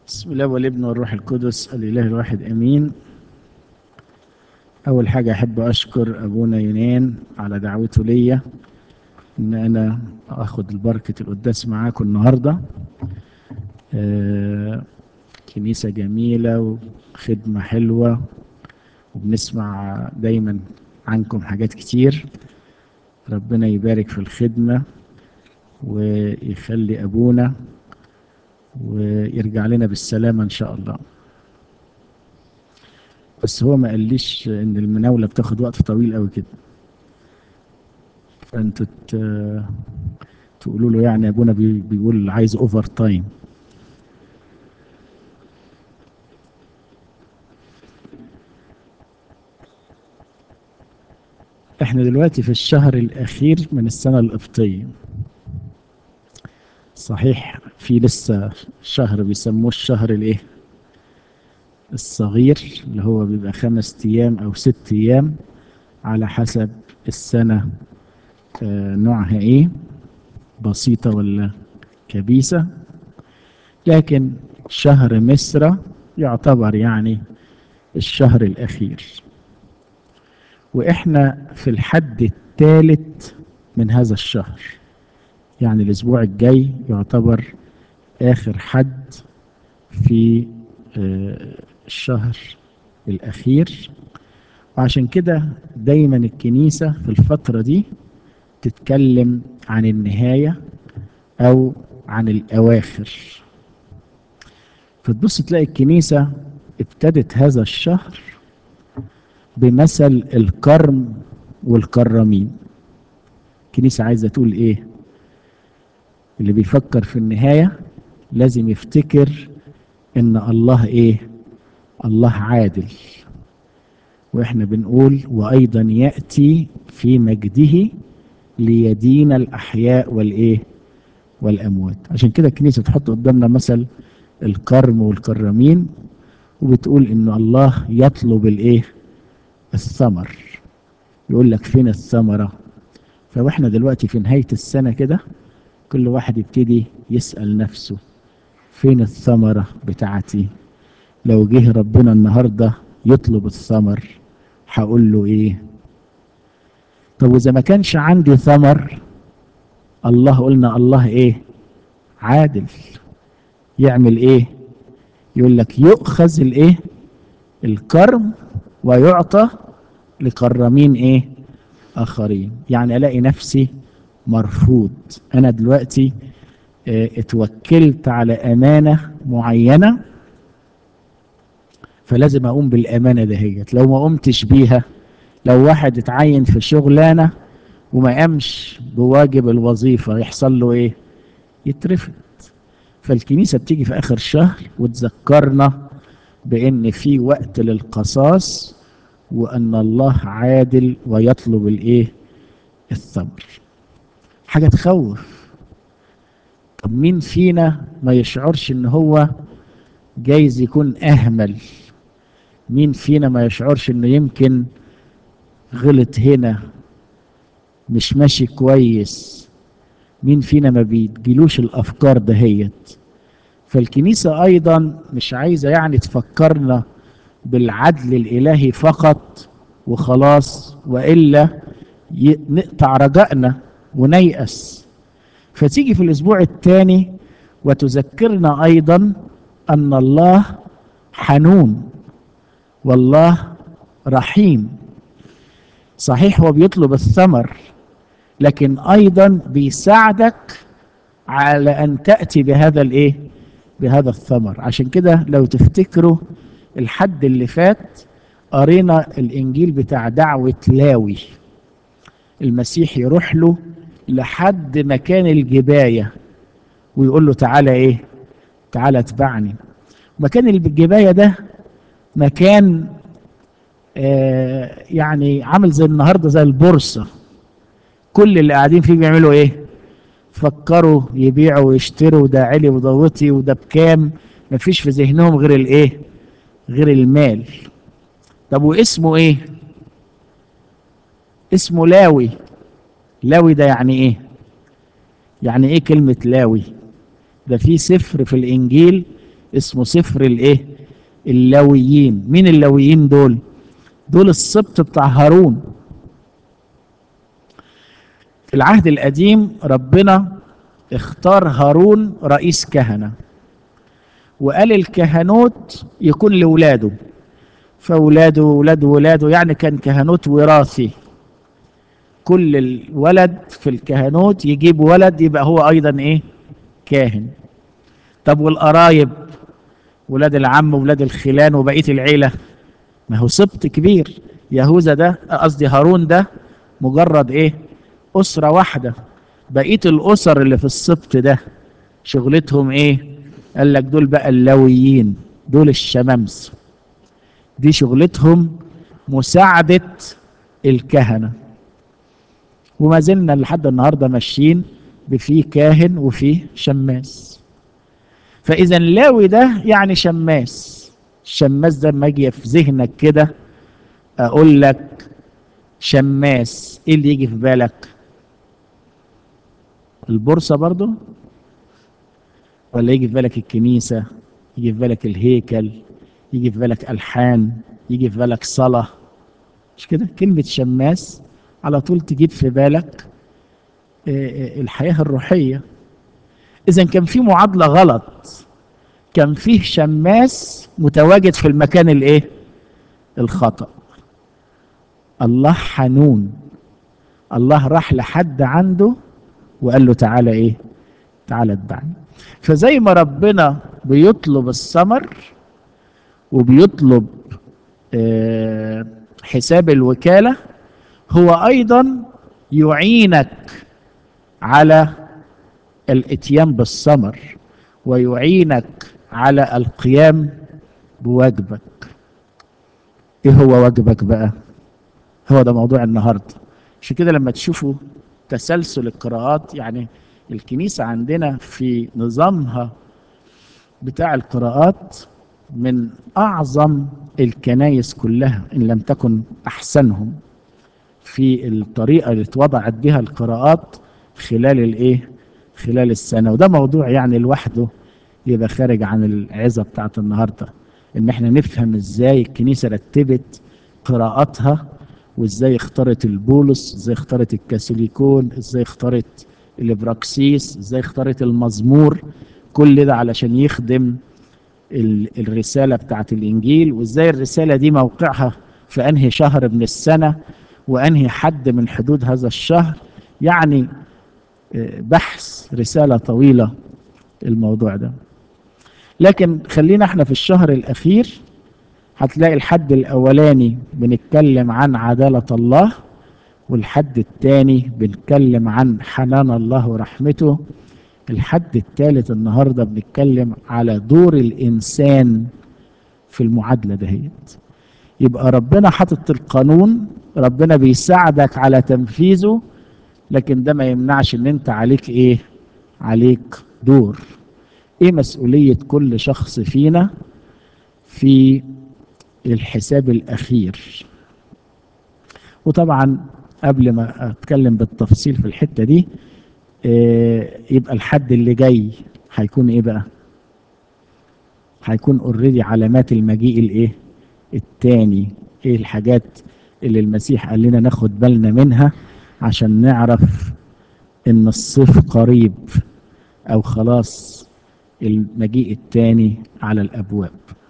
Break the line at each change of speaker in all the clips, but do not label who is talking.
بسم الله والابن والروح القدس الإله الواحد أمين أول حاجة أحب أشكر أبونا يونان على دعوته ليا إن أنا أخد البركة القداس معاكم النهاردة آه كنيسة جميلة وخدمة حلوة وبنسمع دايما عنكم حاجات كتير ربنا يبارك في الخدمة ويخلي أبونا ويرجع لنا بالسلامة إن شاء الله بس هو ما قاليش إن المناولة بتاخد وقت طويل قوي كده فأنتوا تقولوا له يعني أبونا بيقول عايز أوفر تايم احنا دلوقتي في الشهر الأخير من السنة القبطية صحيح في لسه شهر بيسموه الشهر الايه الصغير اللي هو بيبقى خمس ايام او ست ايام على حسب السنة آه نوعها ايه بسيطة ولا كبيسة لكن شهر مصر يعتبر يعني الشهر الاخير واحنا في الحد الثالث من هذا الشهر يعني الاسبوع الجاي يعتبر اخر حد في الشهر الاخير وعشان كده دايما الكنيسة في الفترة دي تتكلم عن النهاية او عن الاواخر فتبص تلاقي الكنيسة ابتدت هذا الشهر بمثل الكرم والكرمين الكنيسة عايزة تقول ايه اللي بيفكر في النهاية لازم يفتكر ان الله ايه الله عادل واحنا بنقول وايضا يأتي في مجده ليدين الاحياء والايه والاموات عشان كده الكنيسة تحط قدامنا مثل الكرم والكرمين وبتقول ان الله يطلب الايه الثمر يقول لك فين الثمرة فاحنا دلوقتي في نهاية السنة كده كل واحد يبتدي يسأل نفسه فين الثمرة بتاعتي لو جه ربنا النهاردة يطلب الثمر هقول له ايه طب واذا ما كانش عندي ثمر الله قلنا الله ايه عادل يعمل ايه يقول لك يؤخذ الايه الكرم ويعطى لكرمين ايه اخرين يعني الاقي نفسي مرفوض انا دلوقتي اه اتوكلت على امانه معينه فلازم اقوم بالامانه دهيت لو ما قمتش بيها لو واحد اتعين في شغلانه وما قامش بواجب الوظيفه يحصل له ايه يترفض فالكنيسه بتيجي في اخر الشهر وتذكرنا بان في وقت للقصاص وان الله عادل ويطلب الايه الثمر حاجه تخوف طب مين فينا ما يشعرش ان هو جايز يكون اهمل مين فينا ما يشعرش انه يمكن غلط هنا مش ماشي كويس مين فينا ما بيجيلوش الافكار دهيت فالكنيسه ايضا مش عايزه يعني تفكرنا بالعدل الالهي فقط وخلاص والا نقطع رجائنا ونيأس فتيجي في الاسبوع الثاني وتذكرنا ايضا ان الله حنون والله رحيم صحيح هو بيطلب الثمر لكن ايضا بيساعدك على ان تاتي بهذا الايه بهذا الثمر عشان كده لو تفتكروا الحد اللي فات قرينا الانجيل بتاع دعوه لاوي المسيح يروح له لحد مكان الجبايه ويقول له تعالى ايه تعالى اتبعني مكان الجبايه ده مكان آه يعني عامل زي النهارده زي البورصه كل اللي قاعدين فيه بيعملوا ايه فكروا يبيعوا ويشتروا وده علي وده وطي وده بكام مفيش في ذهنهم غير الايه غير المال طب واسمه ايه اسمه لاوي لاوي ده يعني ايه يعني ايه كلمة لاوي ده في سفر في الانجيل اسمه سفر الايه اللاويين مين اللاويين دول دول السبط بتاع هارون في العهد القديم ربنا اختار هارون رئيس كهنة وقال الكهنوت يكون لولاده فولاده وولاد ولاده يعني كان كهنوت وراثي كل الولد في الكهنوت يجيب ولد يبقى هو ايضا ايه كاهن طب والقرايب ولاد العم ولاد الخلان وبقيه العيله ما هو سبط كبير يهوذا ده قصدي هارون ده مجرد ايه اسره واحده بقيه الاسر اللي في السبط ده شغلتهم ايه قال لك دول بقى اللاويين دول الشمامسه دي شغلتهم مساعده الكهنه وما زلنا لحد النهارده ماشيين بفيه كاهن وفيه شماس فاذا لاوي ده يعني شماس الشماس ده لما اجي في ذهنك كده اقول لك شماس ايه اللي يجي في بالك البورصه برضو ولا يجي في بالك الكنيسه يجي في بالك الهيكل يجي في بالك الحان يجي في بالك صلاه مش كده كلمه شماس على طول تجيب في بالك الحياة الروحية إذا كان في معادلة غلط كان فيه شماس متواجد في المكان الإيه؟ الخطأ الله حنون الله راح لحد عنده وقال له تعالى إيه؟ تعالى اتبعني فزي ما ربنا بيطلب الثمر وبيطلب آه حساب الوكاله هو ايضا يعينك على الاتيان بالثمر ويعينك على القيام بواجبك ايه هو واجبك بقى هو ده موضوع النهارده عشان كده لما تشوفوا تسلسل القراءات يعني الكنيسه عندنا في نظامها بتاع القراءات من اعظم الكنايس كلها ان لم تكن احسنهم في الطريقه اللي اتوضعت بها القراءات خلال الايه خلال السنه وده موضوع يعني لوحده يبقى خارج عن العظه بتاعت النهارده ان احنا نفهم ازاي الكنيسه رتبت قراءاتها وازاي اختارت البولس ازاي اختارت الكاثوليكون ازاي اختارت الابراكسيس ازاي اختارت المزمور كل ده علشان يخدم الرساله بتاعت الانجيل وازاي الرساله دي موقعها في انهي شهر من السنه وانهي حد من حدود هذا الشهر يعني بحث رساله طويله الموضوع ده لكن خلينا احنا في الشهر الاخير هتلاقي الحد الاولاني بنتكلم عن عداله الله والحد الثاني بنتكلم عن حنان الله ورحمته الحد الثالث النهارده بنتكلم على دور الانسان في المعادله دهيت يبقى ربنا حاطط القانون ربنا بيساعدك على تنفيذه لكن ده ما يمنعش ان انت عليك ايه عليك دور ايه مسؤوليه كل شخص فينا في الحساب الاخير وطبعا قبل ما اتكلم بالتفصيل في الحته دي إيه يبقى الحد اللي جاي هيكون ايه بقى هيكون اوريدي علامات المجيء الايه التاني ايه الحاجات اللي المسيح قال لنا ناخد بالنا منها عشان نعرف ان الصيف قريب او خلاص المجيء التاني على الابواب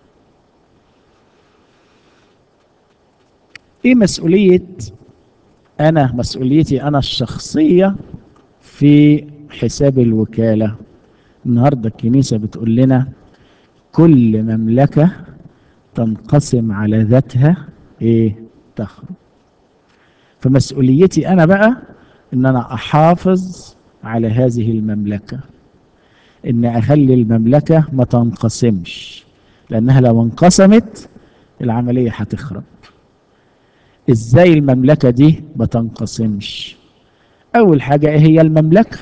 ايه مسؤوليه انا مسؤوليتي انا الشخصيه في حساب الوكاله النهارده الكنيسه بتقول لنا كل مملكه تنقسم على ذاتها ايه تخرج فمسؤوليتي انا بقى ان انا احافظ على هذه المملكه ان اخلي المملكه ما تنقسمش لانها لو انقسمت العمليه هتخرب ازاي المملكه دي ما تنقسمش اول حاجه ايه هي المملكه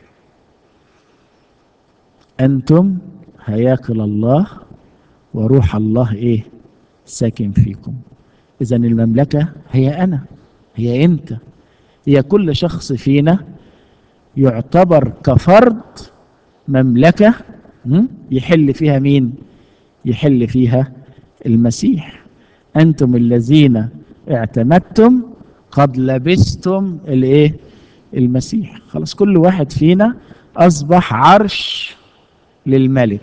انتم هياكل الله وروح الله ايه ساكن فيكم اذا المملكه هي انا هي انت هي كل شخص فينا يعتبر كفرد مملكه يحل فيها مين يحل فيها المسيح أنتم الذين اعتمدتم قد لبستم الايه المسيح خلاص كل واحد فينا أصبح عرش للملك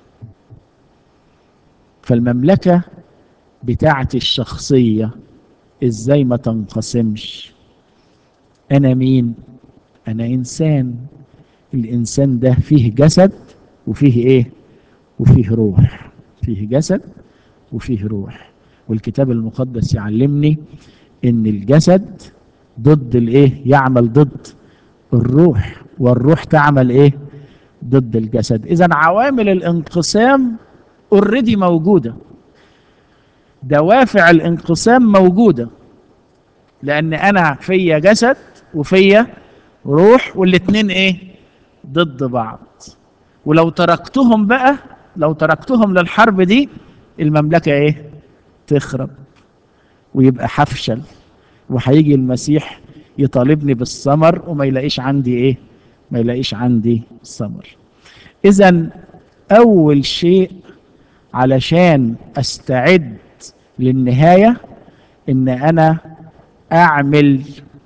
فالمملكة بتاعتي الشخصية ازاي ما تنقسمش انا مين انا انسان الانسان ده فيه جسد وفيه ايه وفيه روح فيه جسد وفيه روح والكتاب المقدس يعلمني ان الجسد ضد الايه يعمل ضد الروح والروح تعمل ايه ضد الجسد اذا عوامل الانقسام اوريدي موجوده دوافع الانقسام موجوده لان انا فيا جسد وفيا روح والاتنين ايه ضد بعض ولو تركتهم بقى لو تركتهم للحرب دي المملكه ايه تخرب ويبقى حفشل وهيجي المسيح يطالبني بالثمر وما يلاقيش عندي ايه ما يلاقيش عندي ثمر اذا اول شيء علشان استعد للنهايه ان انا اعمل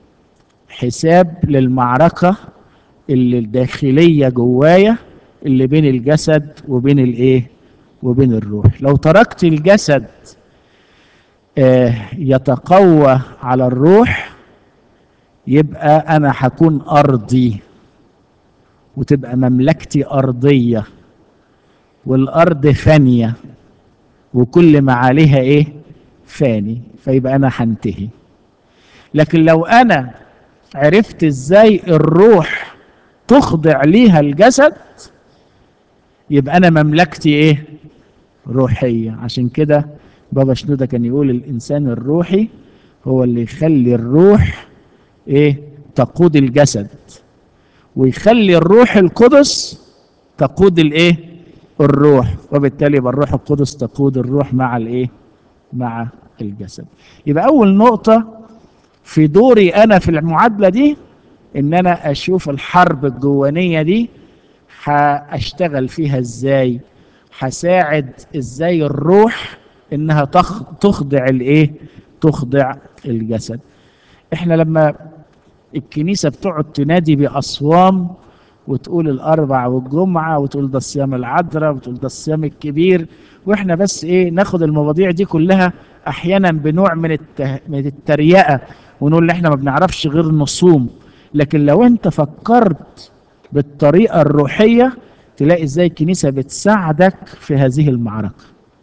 حساب للمعركه اللي الداخليه جوايا اللي بين الجسد وبين الايه وبين الروح لو تركت الجسد آه يتقوى على الروح يبقى انا هكون ارضي وتبقى مملكتي ارضيه والارض فانيه وكل ما عليها ايه فاني فيبقى انا هنتهي لكن لو انا عرفت ازاي الروح تخضع ليها الجسد يبقى انا مملكتي ايه روحيه عشان كده بابا شنودة كان يقول الانسان الروحي هو اللي يخلي الروح ايه تقود الجسد ويخلي الروح القدس تقود الايه الروح وبالتالي يبقى الروح القدس تقود الروح مع الايه مع الجسد يبقى اول نقطه في دوري انا في المعادله دي ان انا اشوف الحرب الجوانيه دي هاشتغل فيها ازاي هساعد ازاي الروح انها تخضع الايه تخضع الجسد احنا لما الكنيسه بتقعد تنادي باصوام وتقول الاربع والجمعه وتقول ده الصيام العذراء وتقول ده الصيام الكبير واحنا بس ايه ناخد المواضيع دي كلها احيانا بنوع من الته... من التريقه ونقول ان احنا ما بنعرفش غير نصوم لكن لو انت فكرت بالطريقه الروحيه تلاقي ازاي الكنيسه بتساعدك في هذه المعركه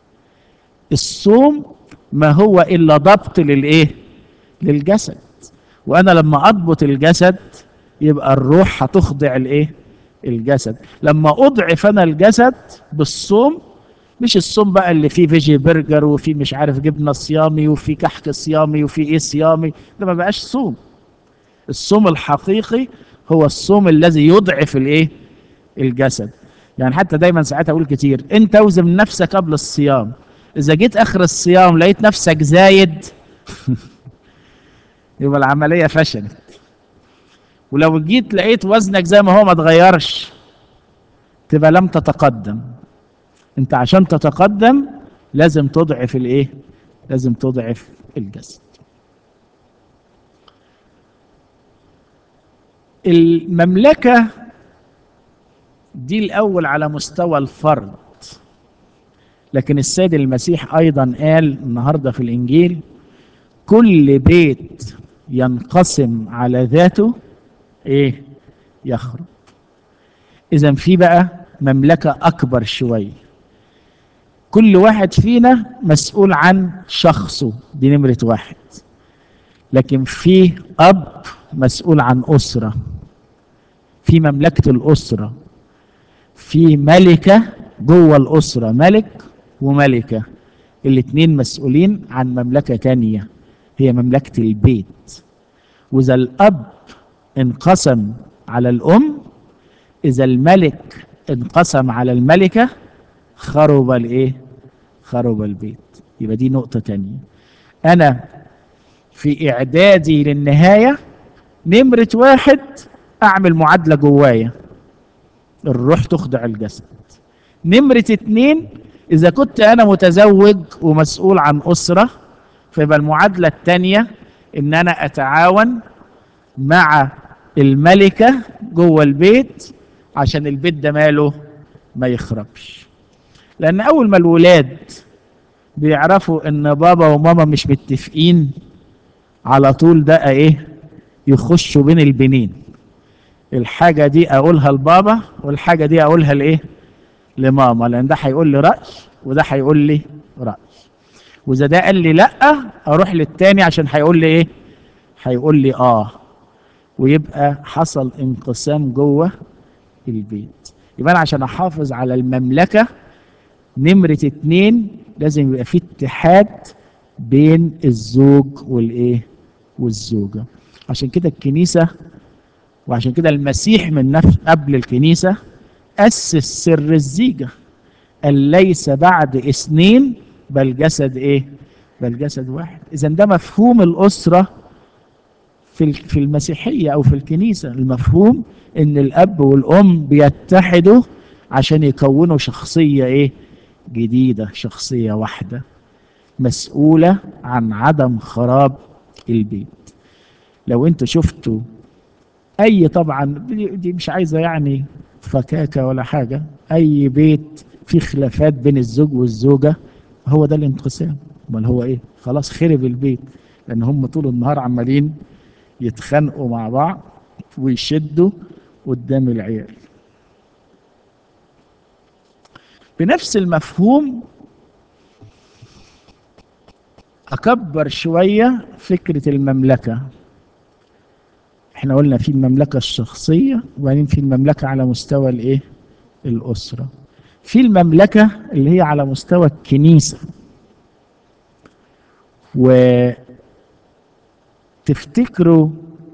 الصوم ما هو الا ضبط للايه للجسد وانا لما اضبط الجسد يبقى الروح هتخضع الايه الجسد لما اضعف انا الجسد بالصوم مش الصوم بقى اللي فيه فيجي برجر وفيه مش عارف جبنه صيامي وفيه كحك صيامي وفيه ايه صيامي ده ما بقاش صوم الصوم الحقيقي هو الصوم الذي يضعف الايه الجسد يعني حتى دايما ساعات اقول كتير انت اوزن نفسك قبل الصيام اذا جيت اخر الصيام لقيت نفسك زايد يبقى العمليه فشلت ولو جيت لقيت وزنك زي ما هو ما اتغيرش تبقى لم تتقدم انت عشان تتقدم لازم تضعف الايه لازم تضعف الجسد المملكة دي الأول على مستوى الفرد لكن السيد المسيح أيضا قال النهاردة في الإنجيل كل بيت ينقسم على ذاته إيه يخرب إذا في بقى مملكة أكبر شوية كل واحد فينا مسؤول عن شخصه دي نمرة واحد لكن في أب مسؤول عن أسرة في مملكة الأسرة في ملكة جوه الأسرة ملك وملكة الاتنين مسؤولين عن مملكة تانية هي مملكة البيت وإذا الأب انقسم على الأم إذا الملك انقسم على الملكة خرب الإيه؟ خرب البيت يبقى دي نقطة تانية أنا في إعدادي للنهاية نمرة واحد أعمل معادلة جوايا الروح تخضع الجسد نمرة اتنين إذا كنت أنا متزوج ومسؤول عن أسرة فيبقى المعادلة الثانية إن أنا أتعاون مع الملكة جوه البيت عشان البيت ده ماله ما يخربش لأن أول ما الولاد بيعرفوا إن بابا وماما مش متفقين على طول ده إيه يخشوا بين البنين الحاجة دي أقولها لبابا والحاجة دي أقولها لإيه لماما لأن ده هيقول لي رأي وده هيقول لي رأي وإذا ده قال لي لأ أروح للتاني عشان هيقول لي إيه هيقول لي آه ويبقى حصل انقسام جوه البيت يبقى أنا عشان أحافظ على المملكة نمرة اتنين لازم يبقى في اتحاد بين الزوج والإيه والزوجة عشان كده الكنيسة وعشان كده المسيح من نفس قبل الكنيسة أسس سر الزيجة قال ليس بعد اثنين بل جسد ايه بل جسد واحد اذا ده مفهوم الاسره في في المسيحيه او في الكنيسه المفهوم ان الاب والام بيتحدوا عشان يكونوا شخصيه ايه جديده شخصيه واحده مسؤوله عن عدم خراب البيت لو انتوا شفتوا اي طبعا دي مش عايزه يعني فكاكه ولا حاجه اي بيت في خلافات بين الزوج والزوجه هو ده الانقسام امال هو ايه خلاص خرب البيت لان هم طول النهار عمالين يتخانقوا مع بعض ويشدوا قدام العيال بنفس المفهوم اكبر شويه فكره المملكه احنا قلنا في المملكه الشخصيه وبعدين في المملكه على مستوى الايه الاسره في المملكة اللي هي على مستوى الكنيسة وتفتكروا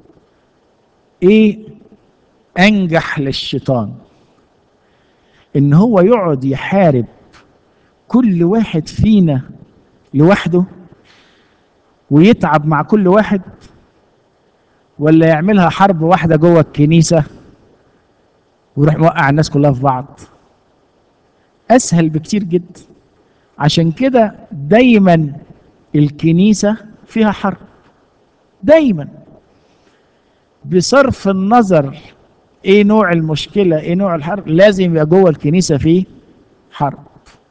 ايه انجح للشيطان ان هو يقعد يحارب كل واحد فينا لوحده ويتعب مع كل واحد ولا يعملها حرب واحدة جوه الكنيسة ويروح موقع الناس كلها في بعض اسهل بكتير جدا عشان كده دايما الكنيسه فيها حرب دايما بصرف النظر ايه نوع المشكله ايه نوع الحرب لازم يبقى جوه الكنيسه فيه حرب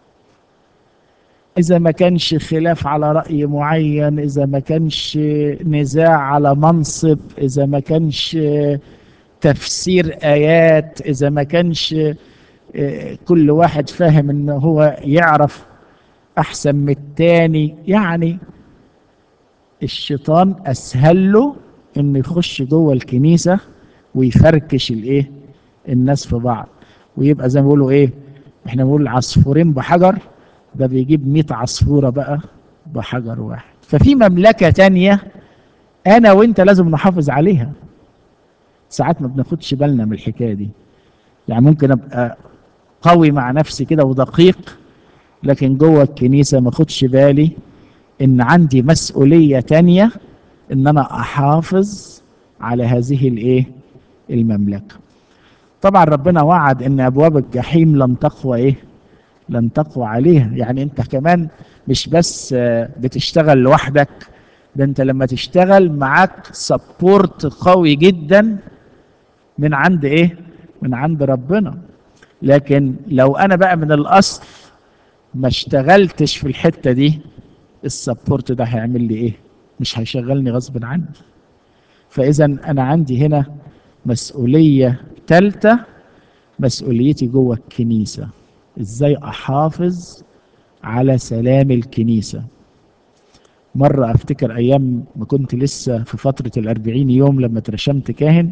اذا ما كانش خلاف على راي معين اذا ما كانش نزاع على منصب اذا ما كانش تفسير ايات اذا ما كانش كل واحد فاهم ان هو يعرف احسن من التاني يعني الشيطان اسهل له انه يخش جوه الكنيسه ويفركش الايه الناس في بعض ويبقى زي ما بيقولوا ايه احنا بنقول عصفورين بحجر ده بيجيب 100 عصفوره بقى بحجر واحد ففي مملكه تانية انا وانت لازم نحافظ عليها ساعات ما بناخدش بالنا من الحكايه دي يعني ممكن ابقى قوي مع نفسي كده ودقيق لكن جوه الكنيسة ما خدش بالي ان عندي مسؤولية تانية ان انا احافظ على هذه الايه المملكة طبعا ربنا وعد ان ابواب الجحيم لن تقوى ايه لن تقوى عليها يعني انت كمان مش بس بتشتغل لوحدك ده انت لما تشتغل معاك سبورت قوي جدا من عند ايه من عند ربنا لكن لو انا بقى من الاصل ما اشتغلتش في الحته دي السبورت ده هيعمل لي ايه مش هيشغلني غصب عني فاذا انا عندي هنا مسؤوليه ثالثه مسؤوليتي جوه الكنيسه ازاي احافظ على سلام الكنيسه مرة أفتكر أيام ما كنت لسه في فترة الأربعين يوم لما ترشمت كاهن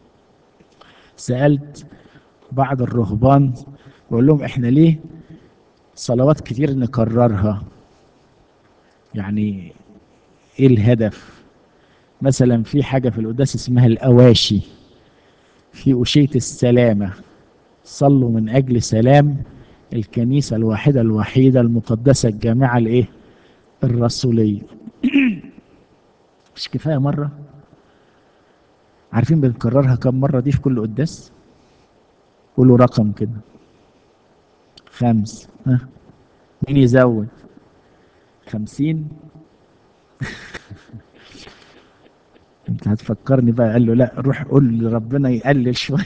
سألت بعض الرهبان بقول لهم احنا ليه صلوات كتير نكررها يعني ايه الهدف مثلا في حاجة في القداس اسمها الأواشي في أشية السلامة صلوا من أجل سلام الكنيسة الواحدة الوحيدة المقدسة الجامعة الإيه؟ الرسولية مش كفاية مرة عارفين بنكررها كم مرة دي في كل قداس قولوا رقم كده خمس ها مين يزود خمسين انت هتفكرني بقى قال له لا روح قول لربنا يقلل شوية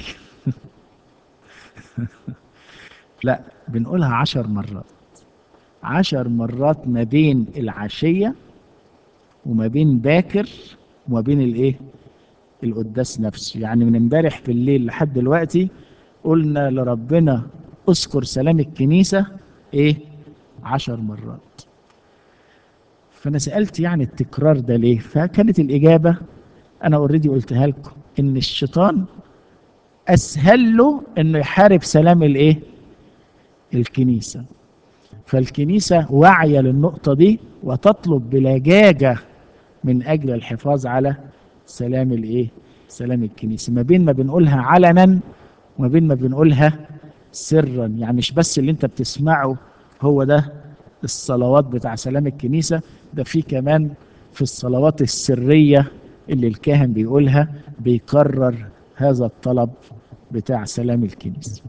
لا بنقولها عشر مرات عشر مرات ما بين العشية وما بين باكر وما بين الايه القداس نفسه يعني من امبارح بالليل لحد دلوقتي قلنا لربنا اذكر سلام الكنيسة ايه عشر مرات فانا سألت يعني التكرار ده ليه فكانت الاجابة انا اوريدي قلتها لكم ان الشيطان اسهل له انه يحارب سلام الايه الكنيسة فالكنيسة واعية للنقطة دي وتطلب بلجاجة من أجل الحفاظ على سلام الإيه؟ سلام الكنيسة ما بين ما بنقولها علنا وما بين ما بنقولها سرا يعني مش بس اللي أنت بتسمعه هو ده الصلوات بتاع سلام الكنيسة ده في كمان في الصلوات السرية اللي الكاهن بيقولها بيكرر هذا الطلب بتاع سلام الكنيسة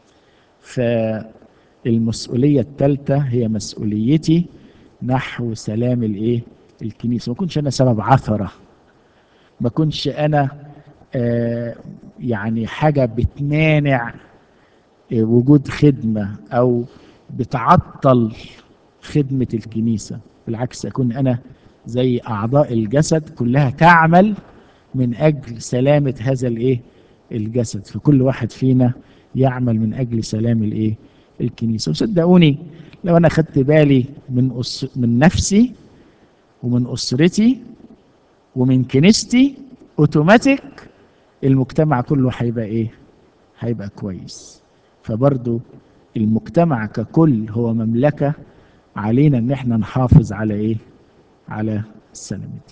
فالمسؤولية الثالثة هي مسؤوليتي نحو سلام الايه الكنيسة ما كنتش انا سبب عثرة ما كنتش انا آه يعني حاجة بتمانع آه وجود خدمة او بتعطل خدمة الكنيسة بالعكس اكون انا زي اعضاء الجسد كلها تعمل من اجل سلامة هذا الايه الجسد فكل واحد فينا يعمل من اجل سلام الايه الكنيسه وصدقوني لو انا خدت بالي من أس من نفسي ومن اسرتي ومن كنيستي اوتوماتيك المجتمع كله هيبقى ايه هيبقى كويس فبرضو المجتمع ككل هو مملكه علينا ان احنا نحافظ على ايه على سلامتها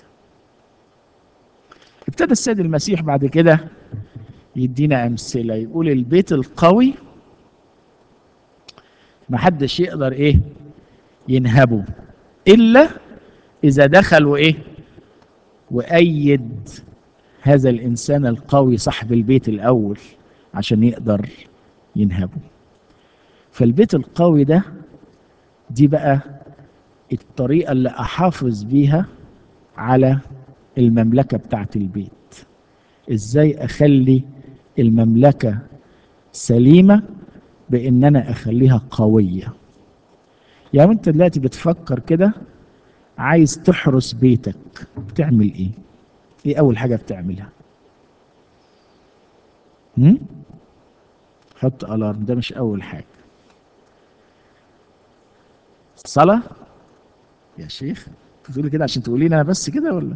ابتدى السيد المسيح بعد كده يدينا امثله يقول البيت القوي ما حدش يقدر ايه ينهبه الا اذا دخل وايه وايد هذا الانسان القوي صاحب البيت الاول عشان يقدر ينهبه فالبيت القوي ده دي بقى الطريقه اللي احافظ بيها على المملكه بتاعت البيت ازاي اخلي المملكه سليمه بان انا اخليها قويه يعني انت دلوقتي بتفكر كده عايز تحرس بيتك بتعمل ايه ايه اول حاجه بتعملها هم؟ حط الارم ده مش اول حاجه الصلاه يا شيخ بتقولي كده عشان تقولي انا بس كده ولا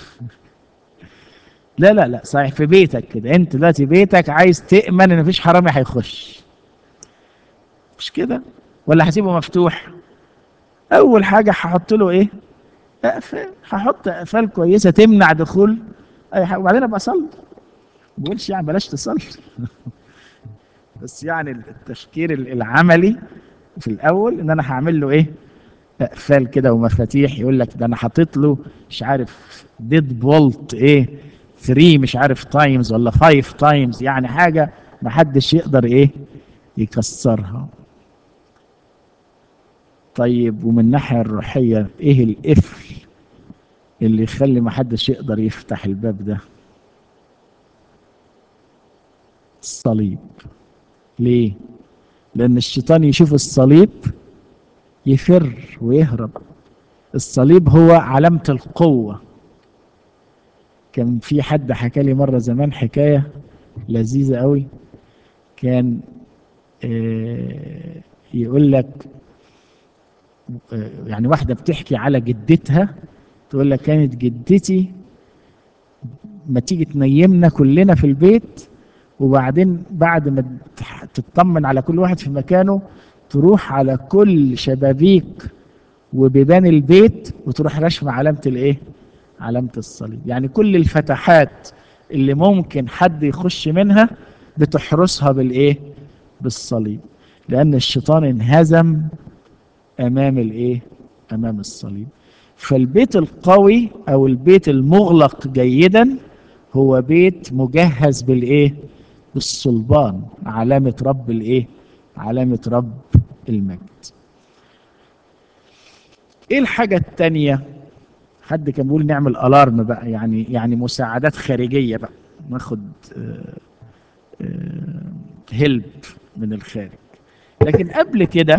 لا لا لا صحيح في بيتك كده انت دلوقتي بيتك عايز تامن ان مفيش حرامي هيخش مش كده ولا هسيبه مفتوح اول حاجه هحط له ايه اقفال هحط اقفال كويسه تمنع دخول اي حاجه وبعدين ابقى اصلي ما بقولش يعني بلاش تصلي بس يعني التفكير العملي في الاول ان انا هعمل له ايه اقفال كده ومفاتيح يقول لك ده انا حاطط له مش عارف ديد بولت ايه 3 مش عارف تايمز ولا 5 تايمز يعني حاجه ما حدش يقدر ايه يكسرها طيب ومن الناحيه الروحيه ايه القفل اللي يخلي ما حدش يقدر يفتح الباب ده الصليب ليه لان الشيطان يشوف الصليب يفر ويهرب الصليب هو علامة القوة كان في حد حكى لي مرة زمان حكاية لذيذة قوي كان يقول لك يعني واحدة بتحكي على جدتها تقول لك كانت جدتي ما تيجي تنيمنا كلنا في البيت وبعدين بعد ما تطمن على كل واحد في مكانه تروح على كل شبابيك وبيبان البيت وتروح رشم علامة الايه علامة الصليب يعني كل الفتحات اللي ممكن حد يخش منها بتحرسها بالايه بالصليب لان الشيطان انهزم امام الايه امام الصليب فالبيت القوي او البيت المغلق جيدا هو بيت مجهز بالايه بالصلبان علامة رب الايه علامة رب المجد ايه الحاجة التانية حد كان بيقول نعمل الارم بقى يعني يعني مساعدات خارجية بقى ناخد هيلب من الخارج لكن قبل كده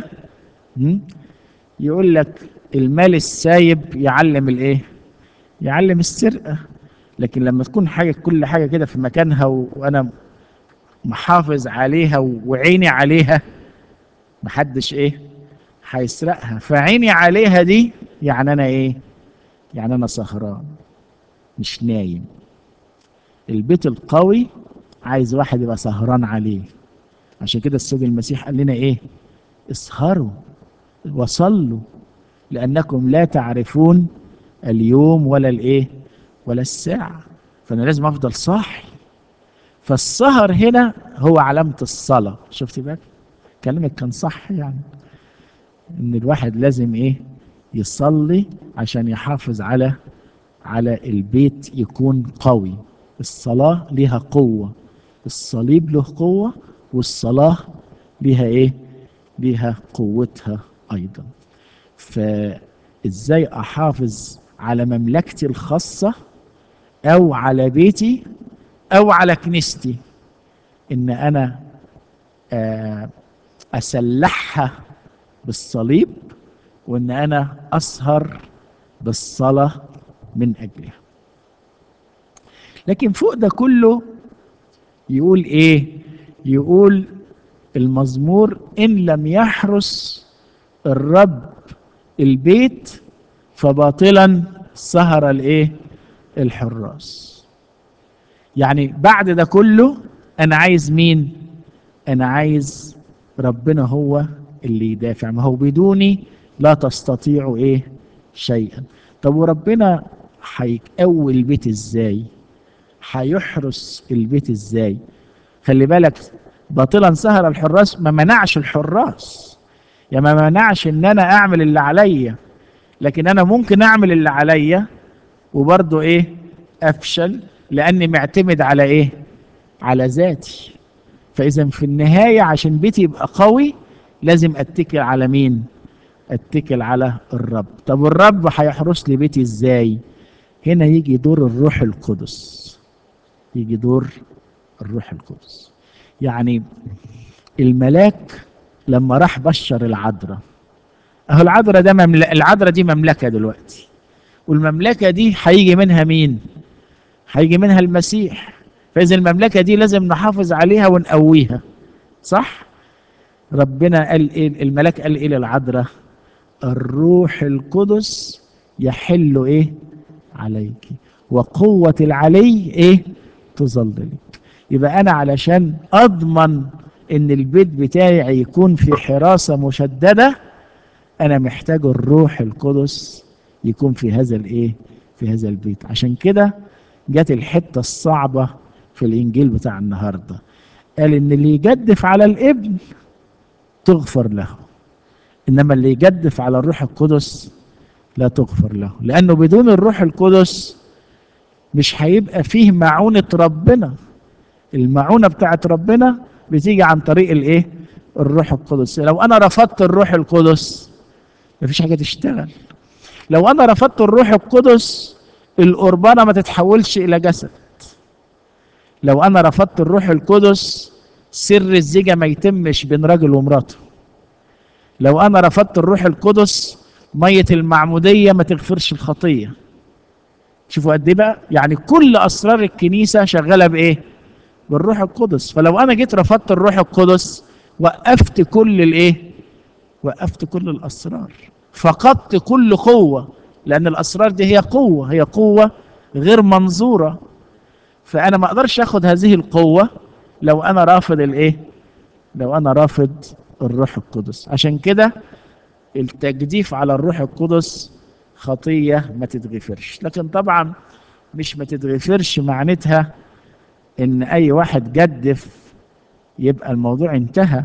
يقول لك المال السايب يعلم الايه يعلم السرقة لكن لما تكون حاجة كل حاجة كده في مكانها وانا محافظ عليها وعيني عليها محدش ايه هيسرقها فعيني عليها دي يعني انا ايه يعني انا سهران مش نايم البيت القوي عايز واحد يبقى سهران عليه عشان كده السيد المسيح قال لنا ايه اسهروا وصلوا لانكم لا تعرفون اليوم ولا الايه ولا الساعه فانا لازم افضل صاحي فالسهر هنا هو علامه الصلاه شفتي بقى كلامك كان صح يعني ان الواحد لازم ايه يصلي عشان يحافظ على على البيت يكون قوي الصلاة ليها قوة الصليب له قوة والصلاة ليها ايه ليها قوتها ايضا فازاي احافظ على مملكتي الخاصة او على بيتي او على كنيستي ان انا اسلحها بالصليب وان انا اسهر بالصلاه من اجلها لكن فوق ده كله يقول ايه يقول المزمور ان لم يحرس الرب البيت فباطلا سهر الايه الحراس يعني بعد ده كله انا عايز مين انا عايز ربنا هو اللي يدافع ما هو بدوني لا تستطيعوا ايه شيئا طب وربنا هيقوي البيت ازاي هيحرس البيت ازاي خلي بالك باطلا سهر الحراس ما منعش الحراس يا ما منعش ان انا اعمل اللي عليا لكن انا ممكن اعمل اللي عليا وبرضه ايه افشل لاني معتمد على ايه على ذاتي فاذا في النهايه عشان بيتي يبقى قوي لازم اتكل على مين اتكل على الرب طب الرب هيحرس لي بيتي ازاي هنا يجي دور الروح القدس يجي دور الروح القدس يعني الملاك لما راح بشر العذراء اهو العذراء ده ممل... العذراء دي مملكه دلوقتي والمملكه دي هيجي منها مين هيجي منها المسيح فاذا المملكه دي لازم نحافظ عليها ونقويها صح ربنا قال ايه الملاك قال ايه للعذراء الروح القدس يحل ايه عليك وقوة العلي ايه تظللك يبقى انا علشان اضمن ان البيت بتاعي يكون في حراسة مشددة انا محتاج الروح القدس يكون في هذا الايه في هذا البيت عشان كده جت الحتة الصعبة في الانجيل بتاع النهاردة قال ان اللي يجدف على الابن تغفر له انما اللي يجدف على الروح القدس لا تغفر له لانه بدون الروح القدس مش هيبقى فيه معونة ربنا المعونة بتاعت ربنا بتيجي عن طريق الايه الروح القدس لو انا رفضت الروح القدس مفيش حاجة تشتغل لو انا رفضت الروح القدس القربانة ما تتحولش الى جسد لو انا رفضت الروح القدس سر الزيجة ما يتمش بين راجل ومراته لو انا رفضت الروح القدس مية المعمودية ما تغفرش الخطية شوفوا قد ايه بقى يعني كل اسرار الكنيسة شغالة بايه بالروح القدس فلو انا جيت رفضت الروح القدس وقفت كل الايه وقفت كل الاسرار فقدت كل قوة لان الاسرار دي هي قوة هي قوة غير منظورة فانا ما اقدرش اخد هذه القوة لو انا رافض الايه لو انا رافض الروح القدس عشان كده التجديف على الروح القدس خطية ما تتغفرش لكن طبعا مش ما تتغفرش معناتها ان اي واحد جدف يبقى الموضوع انتهى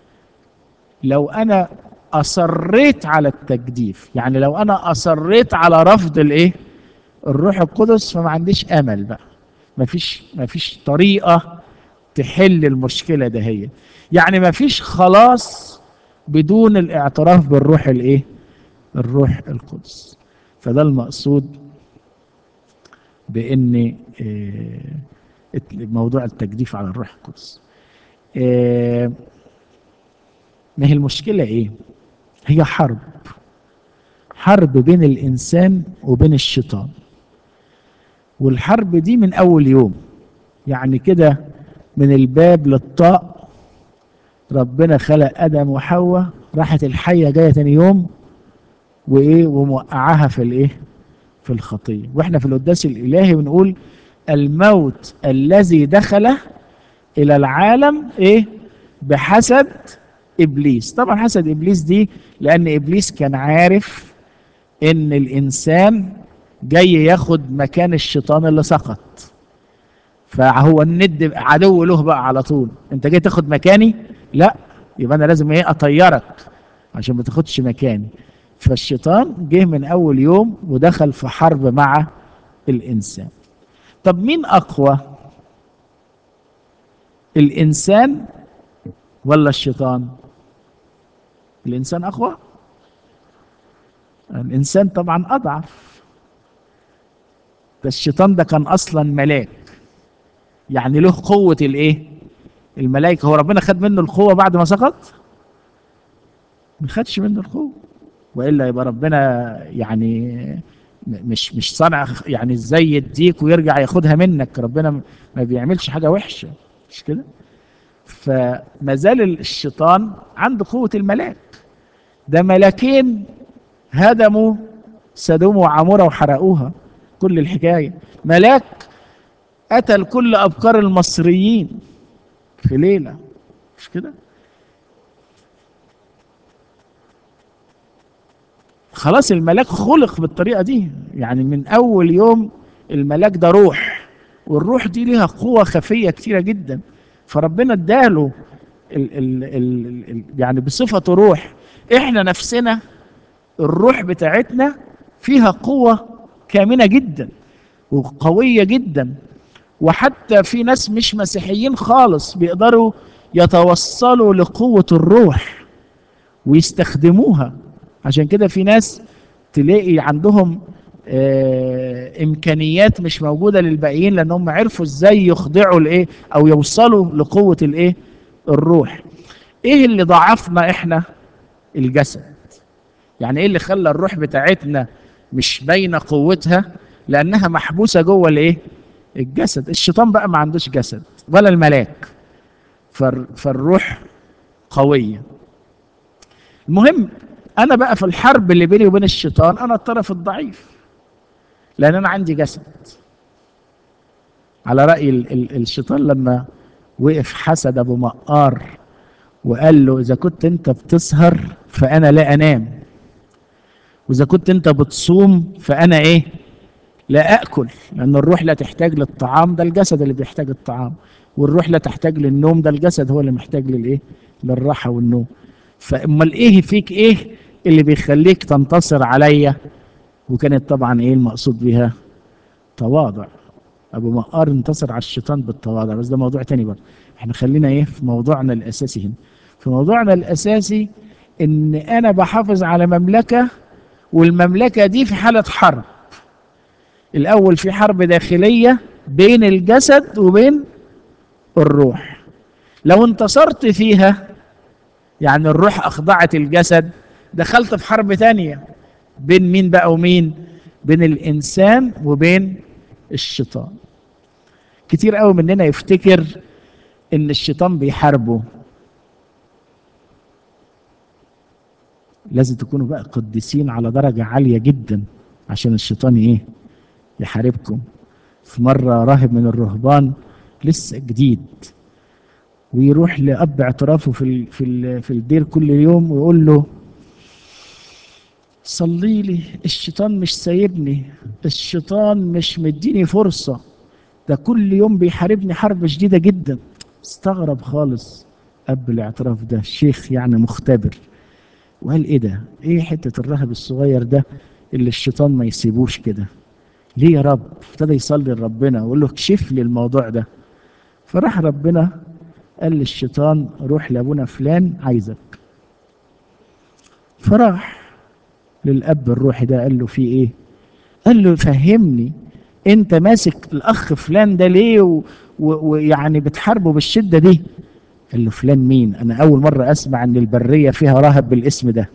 لو انا اصريت على التجديف يعني لو انا اصريت على رفض الايه الروح القدس فما عنديش امل بقى مفيش مفيش طريقه تحل المشكله ده هي يعني مفيش خلاص بدون الاعتراف بالروح الايه الروح القدس فده المقصود بان آه، موضوع التجديف على الروح القدس آه، ما هي المشكلة ايه هي حرب حرب بين الانسان وبين الشيطان والحرب دي من اول يوم يعني كده من الباب للطاق ربنا خلق ادم وحواء راحت الحيه جايه تاني يوم وايه وموقعاها في الايه في الخطيه واحنا في القداس الالهي بنقول الموت الذي دخل الى العالم ايه بحسد ابليس طبعا حسد ابليس دي لان ابليس كان عارف ان الانسان جاي ياخد مكان الشيطان اللي سقط فهو الند عدو له بقى على طول انت جاي تاخد مكاني لا يبقى انا لازم ايه اطيرك عشان ما تاخدش مكاني فالشيطان جه من اول يوم ودخل في حرب مع الانسان طب مين اقوى الانسان ولا الشيطان الانسان اقوى الانسان طبعا اضعف ده الشيطان ده كان اصلا ملاك يعني له قوة الايه الملائكة هو ربنا خد منه القوة بعد ما سقط ما خدش منه القوة والا يبقى ربنا يعني مش مش صنع يعني ازاي يديك ويرجع ياخدها منك ربنا ما بيعملش حاجة وحشة مش كده فما زال الشيطان عنده قوة الملاك ده ملاكين هدموا سدوم وعمورة وحرقوها كل الحكاية ملاك قتل كل أبكار المصريين في ليلة مش كده خلاص الملاك خلق بالطريقة دي يعني من أول يوم الملاك ده روح والروح دي ليها قوة خفية كتيرة جدا فربنا اداله ال ال ال ال يعني بصفته روح احنا نفسنا الروح بتاعتنا فيها قوة كامنة جدا وقوية جدا وحتى في ناس مش مسيحيين خالص بيقدروا يتوصلوا لقوة الروح ويستخدموها عشان كده في ناس تلاقي عندهم آه امكانيات مش موجوده للباقيين لانهم عرفوا ازاي يخضعوا لايه او يوصلوا لقوه الايه الروح ايه اللي ضعفنا احنا الجسد يعني ايه اللي خلى الروح بتاعتنا مش باينه قوتها لانها محبوسه جوه الايه الجسد الشيطان بقى ما عندوش جسد ولا الملاك فال... فالروح قويه المهم انا بقى في الحرب اللي بيني وبين الشيطان انا الطرف الضعيف لان انا عندي جسد على راي ال ال الشيطان لما وقف حسد ابو مقار وقال له اذا كنت انت بتسهر فانا لا انام واذا كنت انت بتصوم فانا ايه لا اكل لان الروح لا تحتاج للطعام ده الجسد اللي بيحتاج الطعام والروح لا تحتاج للنوم ده الجسد هو اللي محتاج للايه للراحه والنوم فامال ايه فيك ايه اللي بيخليك تنتصر عليا وكانت طبعا ايه المقصود بها تواضع ابو مقار انتصر على الشيطان بالتواضع بس ده موضوع تاني بقى احنا خلينا ايه في موضوعنا الاساسي هنا في موضوعنا الاساسي ان انا بحافظ على مملكه والمملكه دي في حاله حرب الاول في حرب داخليه بين الجسد وبين الروح لو انتصرت فيها يعني الروح اخضعت الجسد دخلت في حرب تانية بين مين بقى ومين بين الانسان وبين الشيطان كتير قوي مننا يفتكر ان الشيطان بيحاربه لازم تكونوا بقى قديسين على درجة عالية جدا عشان الشيطان ايه يحاربكم في مرة راهب من الرهبان لسه جديد ويروح لأب اعترافه في ال في ال في الدير كل يوم ويقول له صلي لي الشيطان مش سايبني الشيطان مش مديني فرصة ده كل يوم بيحاربني حرب شديدة جدا استغرب خالص أب الاعتراف ده الشيخ يعني مختبر وقال ايه ده ايه حتة الراهب الصغير ده اللي الشيطان ما يسيبوش كده ليه يا رب ابتدى يصلي لربنا ويقول له اكشف لي الموضوع ده فراح ربنا قال للشيطان روح لابونا فلان عايزك فراح للاب الروحي ده قال له في ايه قال له فهمني انت ماسك الاخ فلان ده ليه و- و- ويعني بتحاربه بالشده دي قال له فلان مين انا اول مره اسمع ان البريه فيها راهب بالاسم ده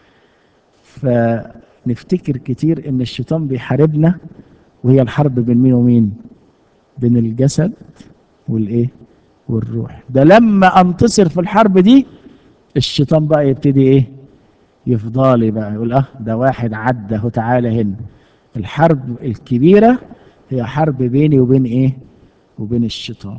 فنفتكر كتير ان الشيطان بيحاربنا وهي الحرب بين مين ومين بين الجسد والايه والروح ده لما انتصر في الحرب دي الشيطان بقى يبتدي ايه يفضالي بقى يقول اه ده واحد عدى اهو تعالى هنا الحرب الكبيرة هي حرب بيني وبين ايه وبين الشيطان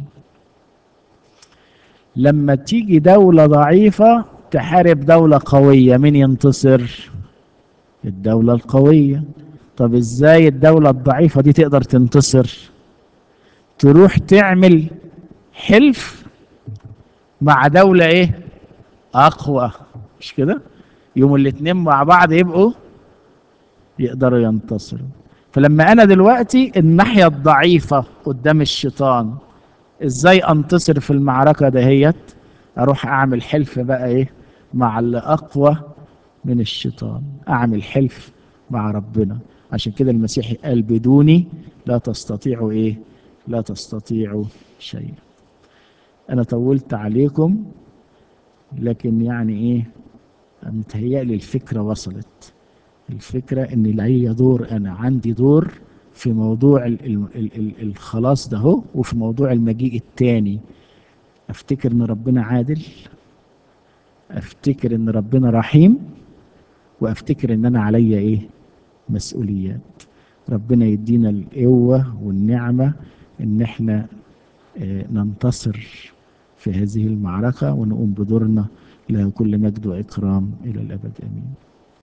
لما تيجي دولة ضعيفة تحارب دولة قوية مين ينتصر الدولة القوية طب ازاي الدولة الضعيفة دي تقدر تنتصر تروح تعمل حلف مع دولة ايه اقوى مش كده يوم الاتنين مع بعض يبقوا يقدروا ينتصروا فلما انا دلوقتي الناحية الضعيفة قدام الشيطان ازاي انتصر في المعركة دهيت اروح اعمل حلف بقى ايه مع اللي اقوى من الشيطان اعمل حلف مع ربنا عشان كده المسيح قال بدوني لا تستطيعوا ايه لا تستطيعوا شيئا انا طولت عليكم لكن يعني ايه متهيألي الفكرة وصلت الفكرة ان لي دور انا عندي دور في موضوع ال ال ال ال الخلاص ده هو وفي موضوع المجيء التاني افتكر ان ربنا عادل افتكر ان ربنا رحيم وافتكر ان انا عليا ايه مسؤوليات ربنا يدينا القوة والنعمة ان احنا آه، ننتصر في هذه المعركة ونقوم بدورنا له كل مجد وإكرام إلى الأبد آمين